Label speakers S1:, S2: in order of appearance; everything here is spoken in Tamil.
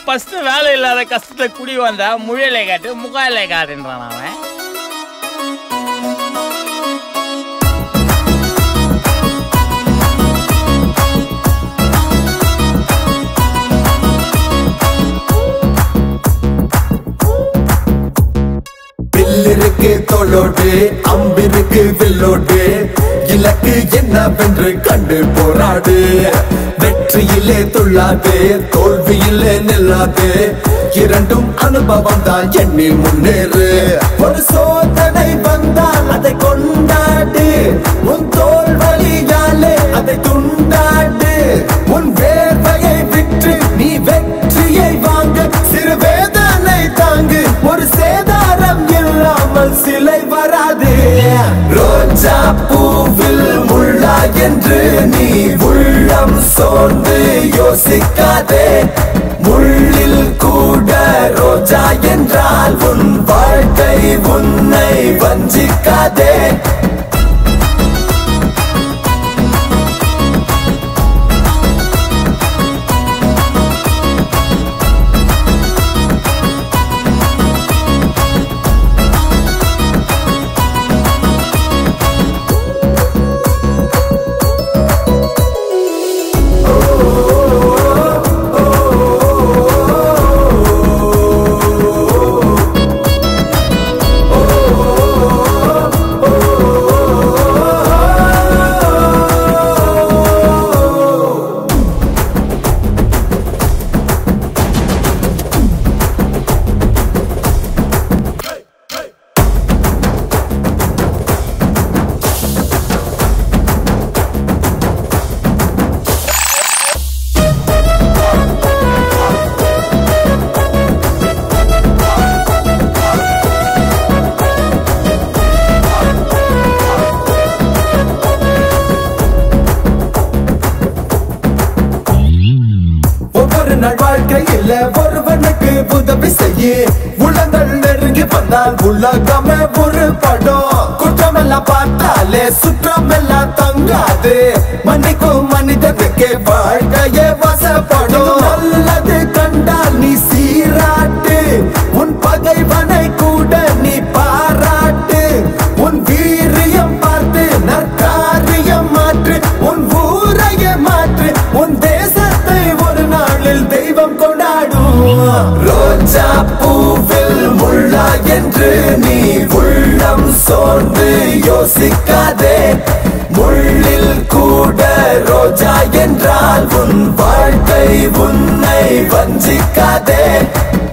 S1: ஃபர்ஸ்ட் வேலை இல்லாத கஷ்டத்தை குடி வந்தா முழியலை காட்டு முகாலை காட்டுன்றான் அவன்
S2: வில்லிருக்கு தோளோடு அம்பிருக்கு வில்லோடு இலக்கு என்னவென்று கண்டு போராடு வெற்றியிலே துள்ளாதே தோல்வியிலே நில்லாதே இரண்டும் அனுபவம் தான் எண்ணி முன்னேறு ஒரு சோதனை வந்தால் அதை கொண்டாடு உன் தோல் வழியாலே அதை துண்டாடு உன் வேர்வையை விற்று நீ வெற்றியை வாங்க சிறு வேதனை தாங்கு ஒரு சேதாரம் இல்லாமல் சிலை வராது ரோஜா பூவில் முள்ளா என்று நீ உள்ளம் சோர்ந்து யோசிக்காதே முள்ளில் கூட ரோஜா என்றால் உன் வாழ்க்கை உன்னை வஞ்சிக்காதே ஒவ்வொரு நாள் வாழ்க்கையில் ஒருவனுக்கு உதவி செய்ய உள்ளங்கள் நெருங்கி வந்தால் உலகமே ஒரு படம் குற்றமெல்லாம் பார்த்தாலே சுற்றமெல்லாம் தங்காது மன்னிக்கும் மனிதனுக்கு வாழ்க்கையே வசப்படும் நல்லது கண்டால் நீ சீராட்டு உன் பகைவனை கூட நீ பாராட்டு உன் வீரியம் பார்த்து நற்காரியம் மாற்று உன் ஊரையே மாற்று உன் தேசத்தை ஒரு நாளில் தெய்வம் கொண்டாடும் ரோஜா பூவில் முள்ளா என்று நீ உள்ளம் சோர்ந்து யோசிக்காதே முள்ளில் கூட ரோஜா என்றால் உன் வாழ்க்கை உன்னை வஞ்சிக்காதே